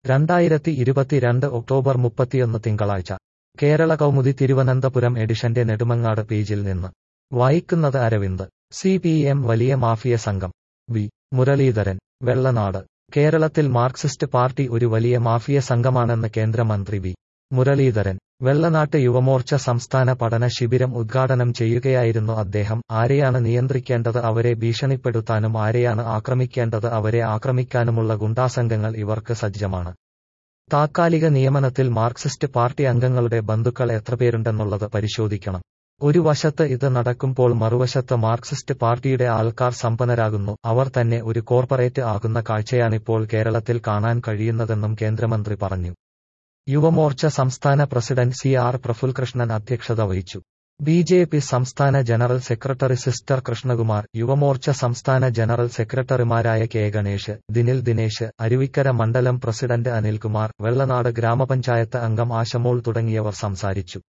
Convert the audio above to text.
രണ്ടായിരത്തി ഇരുപത്തിരണ്ട് ഒക്ടോബർ മുപ്പത്തിയൊന്ന് തിങ്കളാഴ്ച കേരള കൗമുദി തിരുവനന്തപുരം എഡിഷന്റെ നെടുമങ്ങാട് പേജിൽ നിന്ന് വായിക്കുന്നത് അരവിന്ദ് സി പി എം വലിയ മാഫിയ സംഘം വി മുരളീധരൻ വെള്ളനാട് കേരളത്തിൽ മാർക്സിസ്റ്റ് പാർട്ടി ഒരു വലിയ മാഫിയ സംഘമാണെന്ന് കേന്ദ്രമന്ത്രി വി മുരളീധരൻ വെള്ളനാട്ട് യുവമോർച്ച സംസ്ഥാന പഠന ശിബിരം ഉദ്ഘാടനം ചെയ്യുകയായിരുന്നു അദ്ദേഹം ആരെയാണ് നിയന്ത്രിക്കേണ്ടത് അവരെ ഭീഷണിപ്പെടുത്താനും ആരെയാണ് ആക്രമിക്കേണ്ടത് അവരെ ആക്രമിക്കാനുമുള്ള ഗുണ്ടാസംഘങ്ങൾ ഇവർക്ക് സജ്ജമാണ് താത്കാലിക നിയമനത്തിൽ മാർക്സിസ്റ്റ് പാർട്ടി അംഗങ്ങളുടെ ബന്ധുക്കൾ എത്രപേരുണ്ടെന്നുള്ളത് പരിശോധിക്കണം ഒരു വശത്ത് ഇത് നടക്കുമ്പോൾ മറുവശത്ത് മാർക്സിസ്റ്റ് പാർട്ടിയുടെ ആൾക്കാർ സമ്പന്നരാകുന്നു അവർ തന്നെ ഒരു കോർപ്പറേറ്റ് ആകുന്ന കാഴ്ചയാണിപ്പോൾ കേരളത്തിൽ കാണാൻ കഴിയുന്നതെന്നും കേന്ദ്രമന്ത്രി പറഞ്ഞു യുവമോർച്ച സംസ്ഥാന പ്രസിഡന്റ് സി ആർ പ്രഫുൽകൃഷ്ണൻ അധ്യക്ഷത വഹിച്ചു ബി ജെ പി സംസ്ഥാന ജനറൽ സെക്രട്ടറി സിസ്റ്റർ കൃഷ്ണകുമാർ യുവമോർച്ച സംസ്ഥാന ജനറൽ സെക്രട്ടറിമാരായ കെ ഗണേഷ് ദിനിൽ ദിനേശ് അരുവിക്കര മണ്ഡലം പ്രസിഡന്റ് അനിൽകുമാർ വെള്ളനാട് ഗ്രാമപഞ്ചായത്ത് അംഗം ആശമോൾ തുടങ്ങിയവർ സംസാരിച്ചു